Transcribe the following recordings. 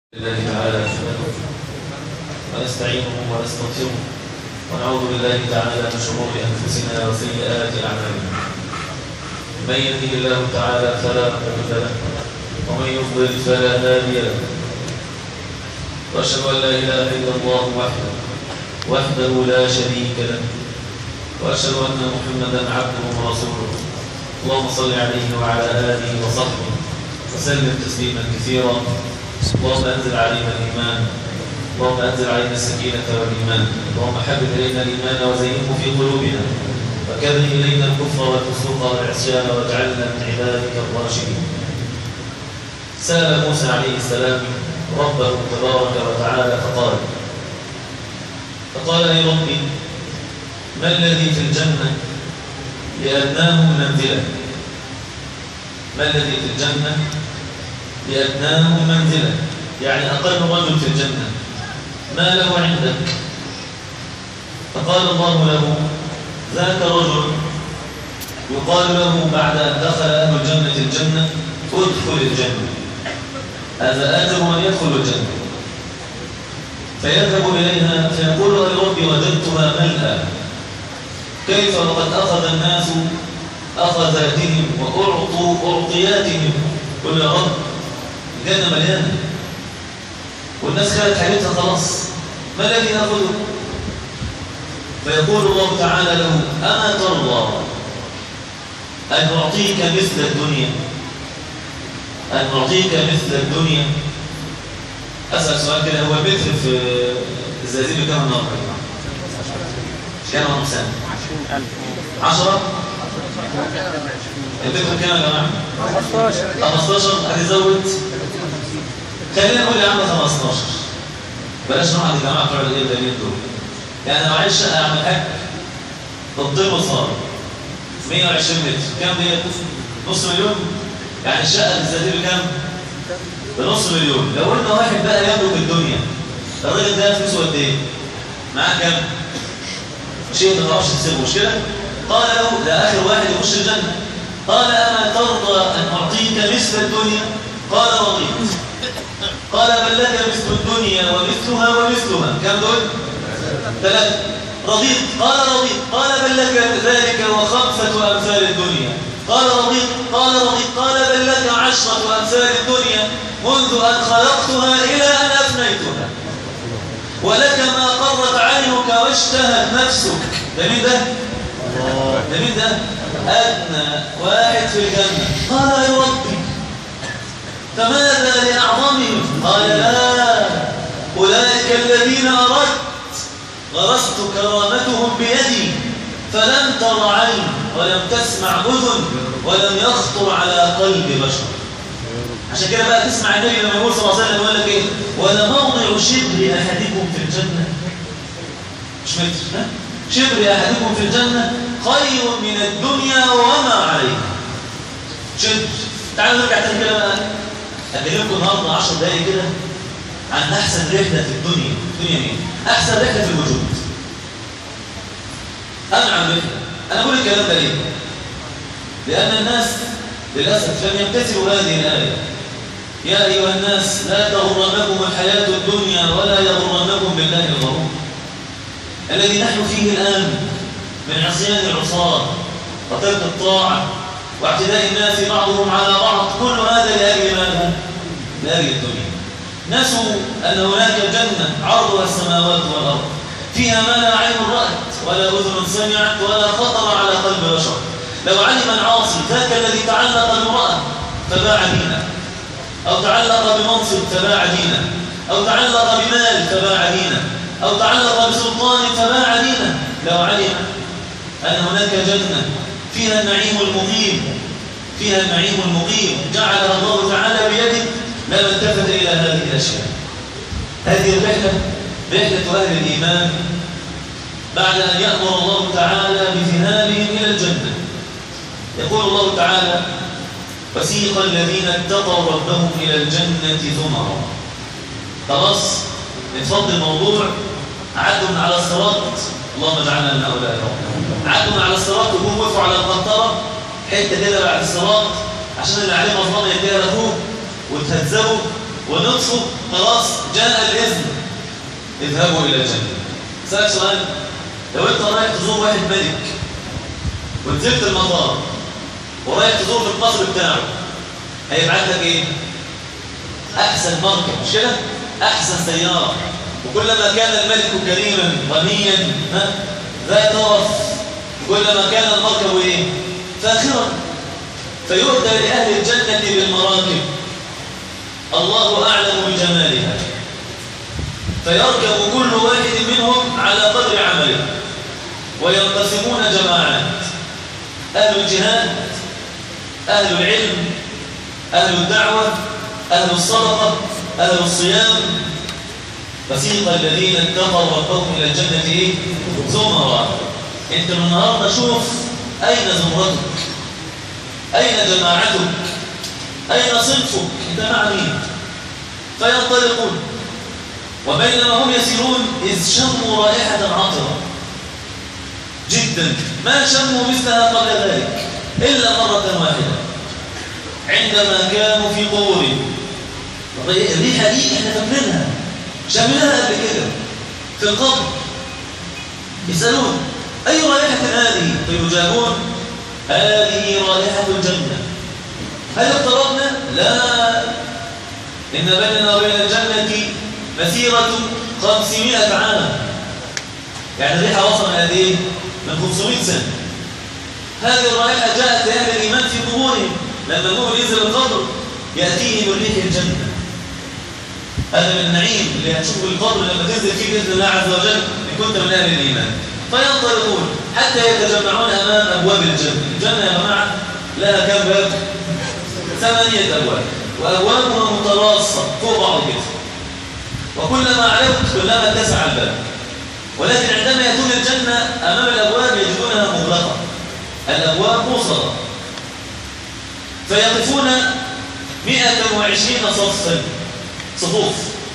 لله تعالى ونستعينه ونستغفره ونعوذ بالله تعالى من شرور انفسنا وسيئات اعمالنا من يهده الله تعالى فلا مضل له ومن يضلل فلا هادي له واشهد ان لا اله الا الله وحده وحده لا شريك له واشهد ان محمدا عبده ورسوله اللهم صل عليه وعلى اله وصحبه وسلم تسليما كثيرا اللهم انزل علينا الايمان اللهم انزل علينا السكينه والايمان اللهم حبب الينا الايمان وزينه في قلوبنا وكره الينا الكفر والفسوق والعصيان واجعلنا من عبادك الراشدين سال موسى عليه السلام ربه تبارك وتعالى فقال فقال يا ربي ما الذي في الجنه لادناه منزله ما الذي في الجنه لأدناه منزلا يعني أقل رجل في الجنة ما له عندك فقال الله له ذاك رجل يقال له بعد أن دخل أهل الجنة الجنة ادخل الجنة هذا آجر من يدخل الجنة فيذهب إليها فيقول يا ربي وجدتها ملأى كيف وقد أخذ الناس أخذاتهم وأعطوا أعطياتهم قل يا رب الجنة مليانة والناس خلت حاجتها خلاص ما الذي ناخذه فيقول الله تعالى له أما ترضى أن أعطيك مثل الدنيا أن أعطيك مثل الدنيا أسأل سؤال كده هو المتر في الزلازل كم النهارده مش كام نقصان 10 المتر كام يا جماعة 15 15 هتزود خلينا نقول يا عم 15 بلاش نقعد يا جماعه بتوع الايه اليومين دول يعني لو عايز شقه اعمل حاجه تطيب وصار 120 متر كام دي نص مليون يعني الشقه بالزيادة بكام بنص مليون لو قلنا واحد بقى يملك الدنيا الراجل ده فلوسه قد ايه معاه كام شيء ما تعرفش تسيبه مش كده قال له ده اخر واحد يخش الجنه قال اما ترضى ان اعطيك مثل الدنيا قال رضيت قال بل لك مثل الدنيا ومثلها ومثلها كم دول ثلاثة رضيت قال رضيت قال بل لك ذلك وخمسة أمثال الدنيا قال رضيت قال رضيت قال بل لك عشرة أمثال الدنيا منذ أن خلقتها إلى أن أفنيتها ولك ما قرت عينك واشتهت نفسك ده مين ده؟ ده مين ده؟ أدنى واحد في الجنة قال يا ربي فماذا لأعظمهم قال لا أولئك الذين أردت غرست كرامتهم بيدي فلم تر عين ولم تسمع أذن ولم يخطر على قلب بشر عشان كده بقى تسمع النبي لما يقول صلى الله عليه وسلم يقول لك ايه ولا موضع شبر احدكم في الجنه مش متر ها شبر احدكم في الجنه خير من الدنيا وما عليها شبر تعالوا نرجع تاني كده بقى أكلمكم النهارده 10 دقايق كده عن أحسن رحلة في الدنيا، الدنيا مين؟ أحسن رحلة في الوجود. أنعم رحلة، أنا بقول الكلام ده ليه؟ لأن الناس للأسف لم يمتثلوا هذه الآية. يا أيها الناس لا تغرنكم الحياة الدنيا ولا يغرنكم بالله الغرور. الذي نحن فيه الآن من عصيان العصاة وترك الطاعة واعتداء الناس بعضهم على بعض كل هذا لأجل ماذا؟ لأجل الدنيا نسوا أن هناك جنة عرضها السماوات والأرض فيها ما لا عين رأت ولا أذن سمعت ولا خطر على قلب بشر لو علم العاصي ذاك الذي تعلق بامرأة فباع دينه أو تعلق بمنصب فباع دينه أو تعلق بمال فباع دينه أو تعلق بسلطان فباع دينه لو علم أن هناك جنة فيها النعيم المقيم فيها النعيم المقيم جعلها الله تعالى بيده لما التفت إلى هذه الأشياء هذه الرحلة رحلة أهل الإيمان بعد أن يأمر الله تعالى بذهابهم إلى الجنة يقول الله تعالى وسيق الذين اتقوا ربهم إلى الجنة زمرا خلاص نفضل الموضوع عدوا على الصراط اللهم اجعلنا من هؤلاء يا رب عدوا على الصراط وهم وقفوا على القنطرة حته كده بعد الصراط عشان اللي عليه مظلمه يديها لاخوه وتهذبوا ونطفوا خلاص جاء الإذن اذهبوا إلى الجنة سألك سؤال لو أنت رايح تزور واحد ملك ونزلت المطار ورايح تزور في القصر بتاعه هيبعت لك ايه؟ أحسن مركب مش كده؟ أحسن سيارة وكلما كان الملك كريما غنيا ذا طرف كلما كان المركب ايه؟ فاخرا فيؤتى لأهل الجنة بالمراكب الله أعلم بجمالها فيركب كل واحد منهم على قدر عمله وينقسمون جماعات أهل الجهاد أهل العلم أهل الدعوة أهل الصدقة أهل الصيام فسيق الذين اتقوا ربهم إلى الجنة إيه؟ زمرا أنت من النهارده شوف أين زمرتك أين جماعتك أين صنفك أنت مع مين فينطلقون وبينما هم يسيرون إذ شموا رائحة عطرة جدا ما شموا مثلها قبل ذلك إلا مرة واحدة عندما كانوا في قبورهم الريحة دي احنا فاكرينها شمناها قبل كده في القبر يسألون أي رائحة هذه فيجابون هذه رائحة الجنة هل اقتربنا؟ لا إن بيننا وبين الجنة مسيرة 500 عام يعني الريحة وصل قد إيه؟ من 500 سنة هذه الرائحة جاءت لأهل الإيمان في قبورهم لما المؤمن ينزل القبر يأتيه من ريح الجنة هذا من النعيم اللي هتشوفه القبر لما تنزل فيه بإذن الله عز وجل إن كنت من أهل الإيمان فينطلقون حتى يتجمعون أمام أبواب الجنة الجنة يا جماعة لها كم باب؟ ثمانية أبواب وأبوابها متراصة فوق بعض كده وكلما علوت كلما اتسع الباب ولكن عندما يكون الجنة أمام الأبواب يجدونها مغلقة الأبواب موصلة فيقفون 120 صفا صفوف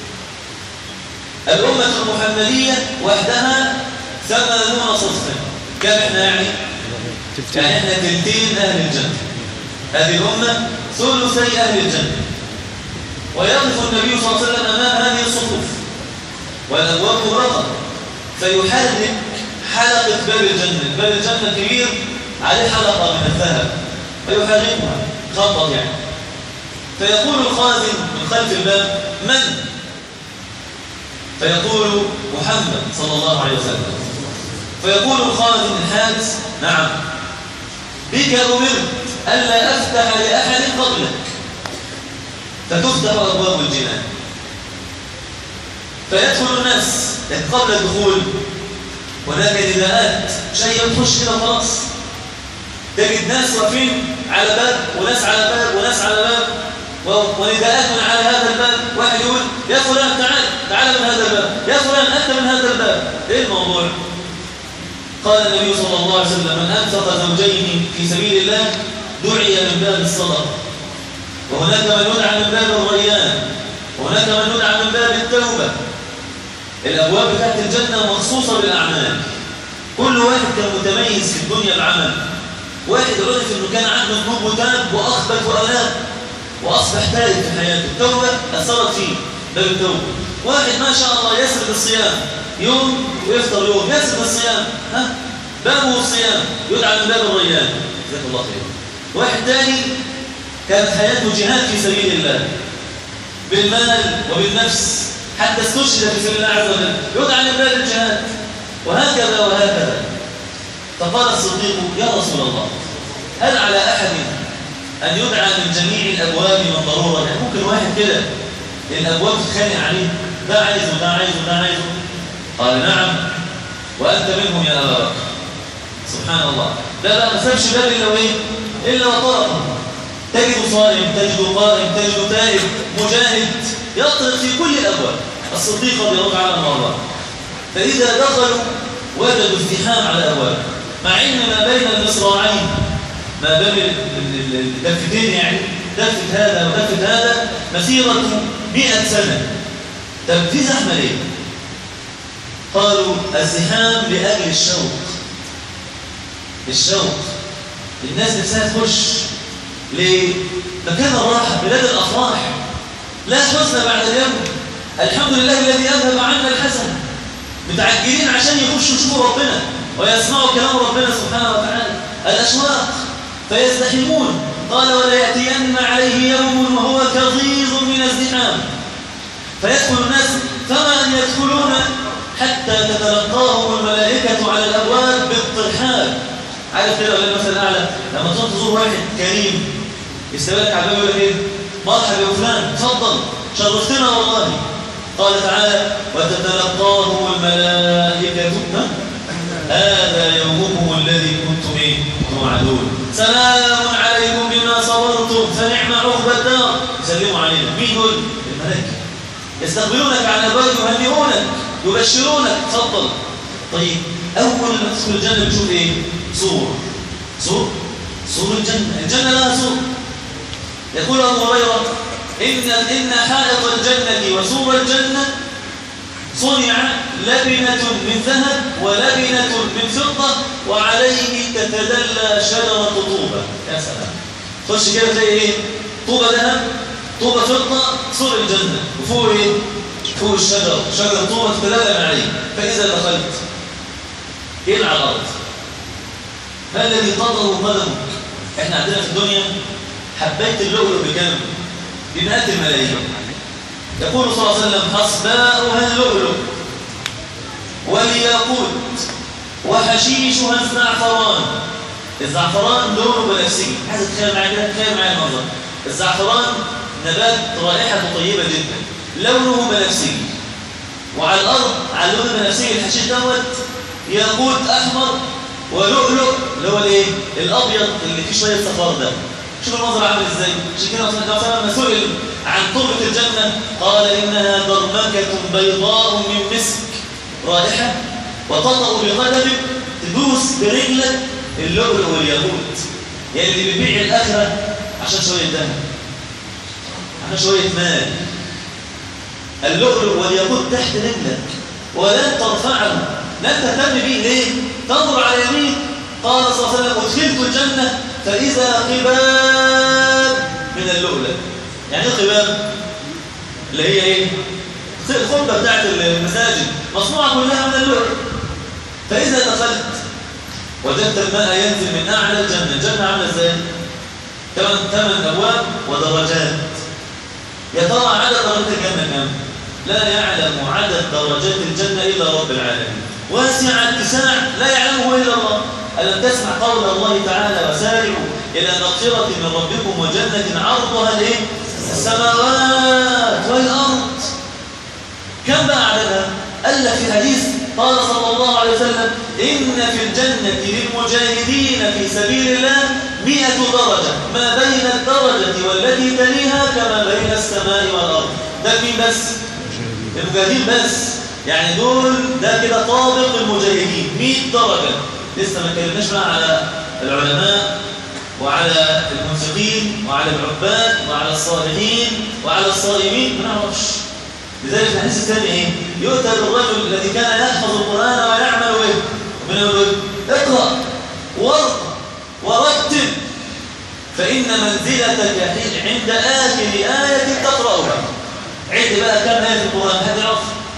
الأمة المحمدية وحدها ثمانون صفا كم احنا يعني؟ يعني احنا تلتين أهل الجنة هذه الأمة ثلثي أهل الجنة ويقف النبي صلى الله عليه وسلم أمام هذه الصفوف والأبواب مغلقة فيحرك حلقة باب الجنة باب الجنة كبير عليه حلقة من الذهب فيحركها خطط يعني فيقول الخازن من خلف الباب من؟ فيقول محمد صلى الله عليه وسلم فيقول الخازن الحادث نعم بك أمرت ألا أفتح لأحد قبلك فتفتح أبواب الجنان فيدخل الناس قبل الدخول هناك نداءات شيء يخش كده خلاص تجد ناس واقفين على باب وناس على باب وناس على باب ونداءات من على هذا الباب واحد يقول يا فلان تعال تعال من هذا الباب يا فلان أنت من هذا الباب ايه الموضوع قال النبي صلى الله عليه وسلم من أنفق زوجين في سبيل الله دعي من باب الصدقة وهناك من يدعى من باب الريان وهناك من يدعى من باب التوبة الأبواب بتاعت الجنة مخصوصة بالأعمال كل واحد كان متميز في الدنيا بعمل واحد عرف انه كان عنده ذنوب وتاب واخبت واناب واصبح تائب في حياته التوبه اثرت فيه باب التوبه واحد ما شاء الله يسرد الصيام يوم ويفطر يوم يسرد الصيام ها بابه الصيام يدعى من باب الريان جزاك الله خير واحد ثاني كانت حياته جهاد في سبيل الله بالمال وبالنفس حتى استشهد في سبيل الله عز وجل يدعى من باب الجهاد وهكذا وهكذا فقال الصديق يا رسول الله هل على أحد أن يدعى من جميع الأبواب من ضرورة يعني ممكن واحد كده الأبواب تتخانق عليه ده عايز وده عايز وده عايز قال نعم وأنت منهم يا أبا بكر سبحان الله لا لا ما سابش باب إلا وإيه إلا وطرقه تجد صائم تجد قائم تجد تائب مجاهد يطرق في كل الأبواب الصديق رضي الله عنه وارضاه فإذا دخلوا وجدوا ازدحام على الأبواب مع ان ما بين المصراعين ما بين الدفتين يعني دفة هذا ودفة هذا مسيرة مئة سنة طب في زحمة ليه؟ قالوا الزحام لأجل الشوق الشوق الناس نفسها تخش لمكان الراحة بلاد الأفراح لا حزن بعد اليوم الحمد لله الذي أذهب عنا الحزن متعجلين عشان يخشوا يشوفوا ربنا ويسمعوا كلام ربنا سبحانه وتعالى الأشواق فيزدحمون قال ولا يأتين عليه يوم وهو كغيظ من الزحام فيدخل الناس فما أن يدخلون حتى تتلقاهم الملائكة على الأبواب بالطرحال عارف كده ولا المثل الأعلى لما تروح تزور واحد كريم يستقبلك على الباب يقول لك ايه مرحبا يا فلان اتفضل شرفتنا والله قال تعالى وتتلقاهم الملائكة هذا يومكم الذي كنتم ايه توعدون سلام عليكم بما صبرتم فنعم عقبى الدار يسلموا علينا مين دول الملائكة يستقبلونك على الابواب يهنئونك يبشرونك تفضل طيب اول ما تدخل الجنه بتشوف ايه صور صور صور الجنه الجنه لها صور يقول ابو هريره ان ان حائط الجنه وسور الجنه صنع لبنة من ذهب ولبنة من فضة وعليه تتدلى شجرة طوبة يا سلام خش كده تلاقي ايه طوبة ذهب طوبة فضة سور الجنة وفوق ايه فوق الشجر شجرة طوبة تتدلى من عليه فإذا دخلت ايه على الأرض ما الذي تضر قدمك احنا عندنا في الدنيا حبيت اللؤلؤ بكم بمئات الملايين يقول صلى الله عليه وسلم حصباؤها اللؤلؤ والياقوت وحشيشها الزعفران الزعفران لونه بنفسجي عايز تتخيل معايا كده تخيل معايا المنظر الزعفران نبات رائحته طيبه جدا لونه بنفسجي وعلى الارض على اللون البنفسجي الحشيش دوت ياقوت احمر ولؤلؤ اللي هو الايه الابيض اللي فيه شويه صفار ده شوف المنظر عامل ازاي عشان كده مثلا لما سئل عن طربة الجنة قال إنها درمكة بيضاء من مسك رائحة وتطأ بقدمك تدوس برجلك اللؤلؤ والياقوت يعني اللي بيبيع الآخرة عشان شوية دم عشان شوية مال اللؤلؤ والياقوت تحت رجلك ولن ترفعه لن تهتم به ليه؟ تنظر على يمين قال صلى الله عليه وسلم ادخلت الجنة فإذا قباب من اللؤلؤ يعني ايه قباب اللي هي ايه الخطبه بتاعت المساجد مصنوعه كلها من اللؤلؤ فاذا دخلت وجدت الماء ينزل من اعلى الجنه الجنه عامله ازاي ثمان ثمان ابواب ودرجات يا ترى عدد درجات الجنه كم لا يعلم عدد درجات الجنه الا رب العالمين واسع اتساع لا يعلمه الا الله ألم تسمع قول الله تعالى وسارعوا إلى مغفرة من ربكم وجنة عرضها الايه السماوات والأرض كم بقى عددها؟ قال في حديث قال صلى الله عليه وسلم إن في الجنة للمجاهدين في سبيل الله مئة درجة ما بين الدرجة والتي تليها كما بين السماء والأرض ده مين بس؟ المجاهدين بس يعني دول ده كده طابق المجاهدين 100 درجة لسه ما اتكلمناش بقى على العلماء وعلى المنفقين وعلى العباد وعلى الصالحين وعلى الصائمين ما نعرفش لذلك الحديث الثاني ايه يؤتى بالرجل الذي كان يحفظ القران ويعمل به من يقول اقرا وارقى ورتب فان منزلتك عند اخر ايه تقراها عد بقى كم ايه في القران حد يعرف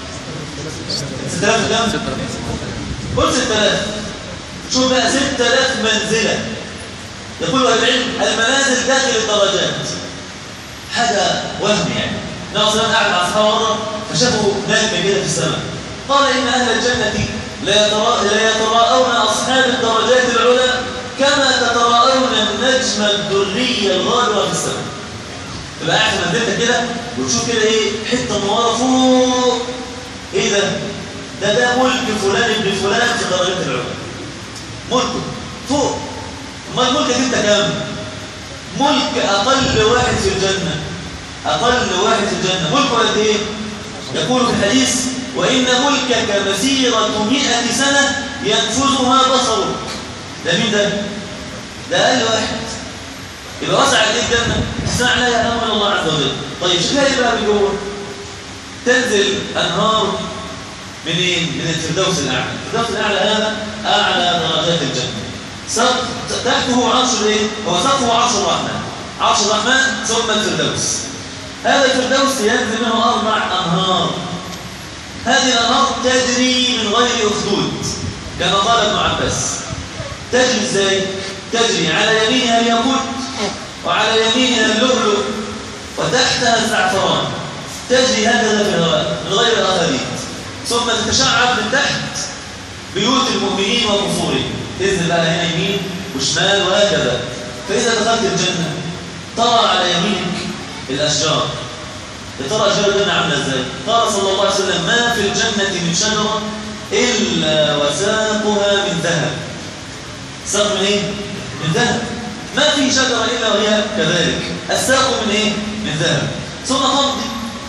6000 كم قل 6000 شوف بقى 6000 منزله يقول العلم المنازل داخل الدرجات حاجة وهم يعني نعم صلى قاعد مع أصحابه مرة فشافوا نجم كده في السماء قال إن أهل الجنة لا, يترا... لا يتراءون أصحاب الدرجات العلى كما تتراءون النجم الدري الغابرة في السماء تبقى قاعد في منزلتك كده وتشوف كده ايه حته منوره فوق ايه ده؟ ده ده ملك فلان ابن فلان في درجات العلى ملكه فوق امال ملكك انت كام ملك اقل واحد في الجنه اقل واحد في الجنه ملكه قد ايه يقول في الحديث وان ملكك مسيره 100 سنه ينفذها بصرك ده مين ده ده اقل واحد يبقى وسع قد ايه الجنه تسع لا يعلم الا الله عز وجل طيب شوف ايه بقى من جوه تنزل انهار منين من الفردوس الاعلى الفردوس الاعلى هذا اعلى درجات الجنه سقف تحته عرش الايه هو سقفه عرش الرحمن عرش الرحمن ثم الفردوس هذا الفردوس ينزل منه أربع أنهار هذه الأنهار تجري من غير أخدود كما قال ابن عباس تجري ازاي؟ تجري على يمينها الياقوت وعلى يمينها اللؤلؤ وتحتها الزعفران تجري هكذا في الهواء من غير أخديد ثم تتشعب من تحت بيوت المؤمنين وقصورهم تنزل بقى هنا يمين وشمال وهكذا فإذا دخلت الجنة ترى على يمينك الأشجار يا ترى أشجار الجنة عاملة إزاي؟ قال صلى الله عليه وسلم ما في الجنة من شجرة إلا وساقها من ذهب ساق من إيه؟ من ذهب ما في شجرة إلا وهي كذلك الساق من إيه؟ من ذهب ثم تمضي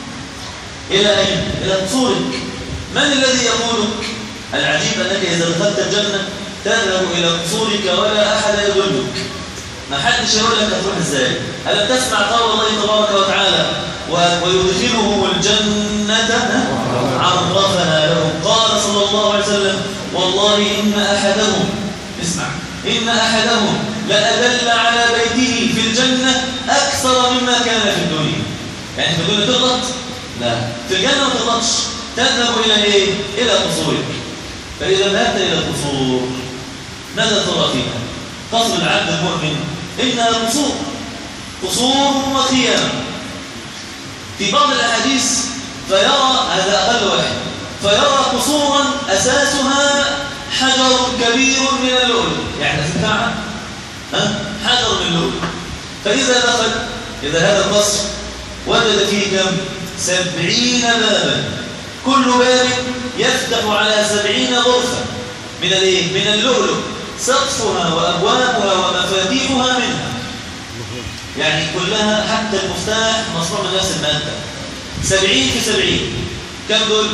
إلى أين؟ إلى قصورك من الذي يقولك؟ العجيب أنك إذا دخلت الجنة تذهب إلى قصورك ولا أحد يدلك ما حدش يقول لك هتروح ازاي ألم تسمع قول الله تبارك وتعالى ويدخلهم الجنة عرفها لهم قال صلى الله عليه وسلم والله إن أحدهم اسمع إن أحدهم لأدل على بيته في الجنة أكثر مما كان في الدنيا يعني في الدنيا تغلط؟ لا في الجنة ما تغلطش تذهب إلى إيه؟ إلى قصورك فإذا ذهبت إلى القصور ماذا ترى فيها؟ قصر العبد المؤمن إنها قصور قصور وخيام في بعض الأحاديث فيرى هذا أقل واحد فيرى قصورا أساسها حجر كبير من اللؤلؤ يعني تنفعها ها حجر من اللؤلؤ فإذا دخل إذا هذا القصر وجد فيه كم سبعين بابا كل باب يفتح على سبعين غرفة من الايه من اللؤلؤ سقفها وأبوابها ومفاتيحها منها يعني كلها حتى المفتاح مصنوع من نفس المادة سبعين في سبعين كم دول؟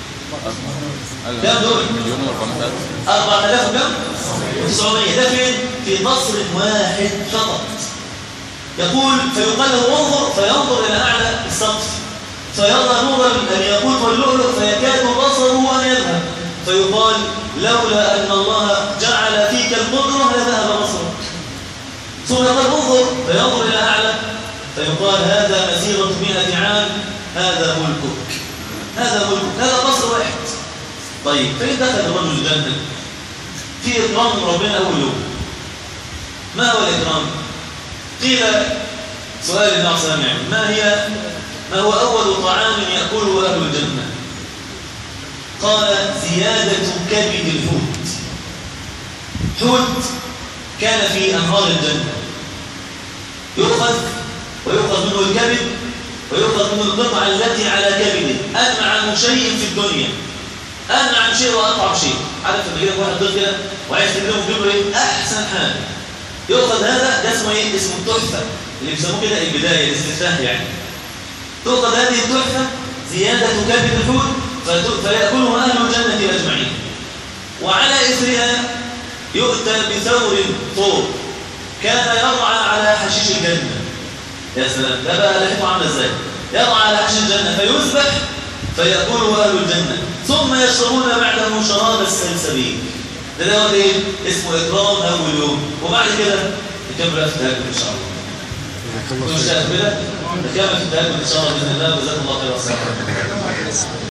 كم دول؟ مليون ورقمات أربعة آلاف كم؟ وتسعمية ده فين؟ في قصر واحد فقط يقول فيقال له انظر فينظر إلى أعلى السقف فيرى نور الياقوت واللؤلؤ فيكاد بصره أن يذهب فيقال لولا أن الله جعل فيك القدرة لذهب بصرك ثم يقال انظر فينظر إلى أعلى فيقال هذا مسيرة مئة عام هذا ملكك هذا ملكك هذا قصر واحد طيب فإن دخل الرجل الجنة في إكرام من ربنا أول يوم ما هو الإكرام؟ قيل سؤال النبي صلى الله عليه وسلم ما هي ما هو أول طعام يأكله أهل الجنة قال زيادة كبد الحوت حوت كان في أنهار الجنة يؤخذ ويؤخذ منه الكبد ويؤخذ منه القطعة التي على كبده أنعم شيء في الدنيا أنعم شيء وأطعم شيء عارف لما يجيلك واحد ضيف كده وعايز تجيبه تجيب له إيه أحسن حاجة يؤخذ هذا ده اسمه إيه اسمه التحفة اللي بيسموه كده البداية الاستفتاح يعني تؤخذ هذه التحفة زيادة كبد الحوت فيأكله أهل الجنة أجمعين وعلى إثرها يؤتى بثور طور كان يرعى على حشيش الجنة يا سلام ده بقى لحظه عامله ازاي يرعى على حشيش الجنة فيذبح فيأكله أهل الجنة ثم يشربون بعده شراب السلسبيل ده دوت ايه اسمه إكرام أول يوم وبعد كده نكمل بقى في التهجد إن شاء الله جزاك الله مش خير كده نكمل في التهجد إن شاء الله بإذن الله جزاكم الله خير والسلام